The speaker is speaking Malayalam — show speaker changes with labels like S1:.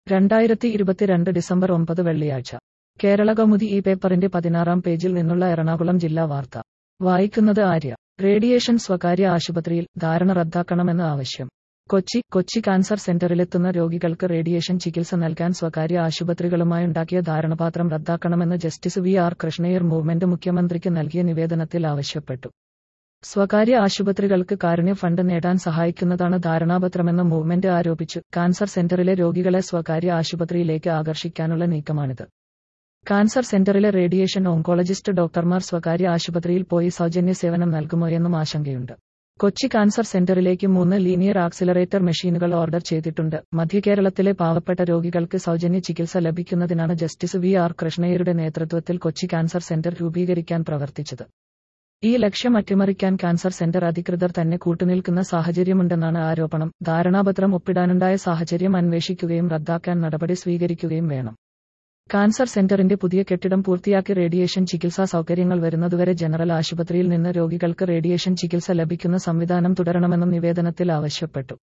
S1: രണ്ടായിരത്തി ഇരുപത്തിരണ്ട് ഡിസംബർ ഒമ്പത് വെള്ളിയാഴ്ച കേരള കൗമുദി ഈ പേപ്പറിന്റെ പതിനാറാം പേജിൽ നിന്നുള്ള എറണാകുളം ജില്ലാ വാർത്ത വായിക്കുന്നത് ആര്യ റേഡിയേഷൻ സ്വകാര്യ ആശുപത്രിയിൽ ധാരണ റദ്ദാക്കണമെന്ന് ആവശ്യം കൊച്ചി കൊച്ചി കാൻസർ സെന്ററിലെത്തുന്ന രോഗികൾക്ക് റേഡിയേഷൻ ചികിത്സ നൽകാൻ സ്വകാര്യ ആശുപത്രികളുമായുണ്ടാക്കിയ ധാരണാപത്രം റദ്ദാക്കണമെന്ന് justice V R Krishna Iyer movement മുഖ്യമന്ത്രിക്ക് നൽകിയ നിവേദനത്തിൽ ആവശ്യപ്പെട്ടു സ്വകാര്യ ആശുപത്രികൾക്ക് കാരുണ്യ ഫണ്ട് നേടാൻ സഹായിക്കുന്നതാണ് ധാരണാപത്രമെന്ന് മൂവ്മെന്റ് ആരോപിച്ചു കാൻസർ സെന്ററിലെ രോഗികളെ സ്വകാര്യ ആശുപത്രിയിലേക്ക് ആകർഷിക്കാനുള്ള നീക്കമാണിത് കാൻസർ സെന്ററിലെ റേഡിയേഷൻ ഓങ്കോളജിസ്റ്റ് ഡോക്ടർമാർ സ്വകാര്യ ആശുപത്രിയിൽ പോയി സൗജന്യ സേവനം നൽകുമോയെന്നും ആശങ്കയുണ്ട് കൊച്ചി കാൻസർ സെന്ററിലേക്ക് മൂന്ന് ലീനിയർ ആക്സിലറേറ്റർ മെഷീനുകൾ ഓർഡർ ചെയ്തിട്ടുണ്ട് മധ്യകേരളത്തിലെ പാവപ്പെട്ട രോഗികൾക്ക് സൗജന്യ ചികിത്സ ലഭിക്കുന്നതിനാണ് ജസ്റ്റിസ് വി ആർ കൃഷ്ണയ്യരുടെ നേതൃത്വത്തിൽ കൊച്ചി കാൻസർ സെന്റർ രൂപീകരിക്കാൻ പ്രവർത്തിച്ചത് ഈ ലക്ഷ്യം അട്ടിമറിക്കാൻ കാൻസർ സെന്റർ അധികൃതർ തന്നെ കൂട്ടുനിൽക്കുന്ന സാഹചര്യമുണ്ടെന്നാണ് ആരോപണം ധാരണാപത്രം ഒപ്പിടാനുണ്ടായ സാഹചര്യം അന്വേഷിക്കുകയും റദ്ദാക്കാൻ നടപടി സ്വീകരിക്കുകയും വേണം കാൻസർ സെന്ററിന്റെ പുതിയ കെട്ടിടം പൂർത്തിയാക്കി റേഡിയേഷൻ ചികിത്സാ സൗകര്യങ്ങൾ വരുന്നതുവരെ ജനറൽ ആശുപത്രിയിൽ നിന്ന് രോഗികൾക്ക് റേഡിയേഷൻ ചികിത്സ ലഭിക്കുന്ന സംവിധാനം തുടരണമെന്നും നിവേദനത്തിൽ ആവശ്യപ്പെട്ടു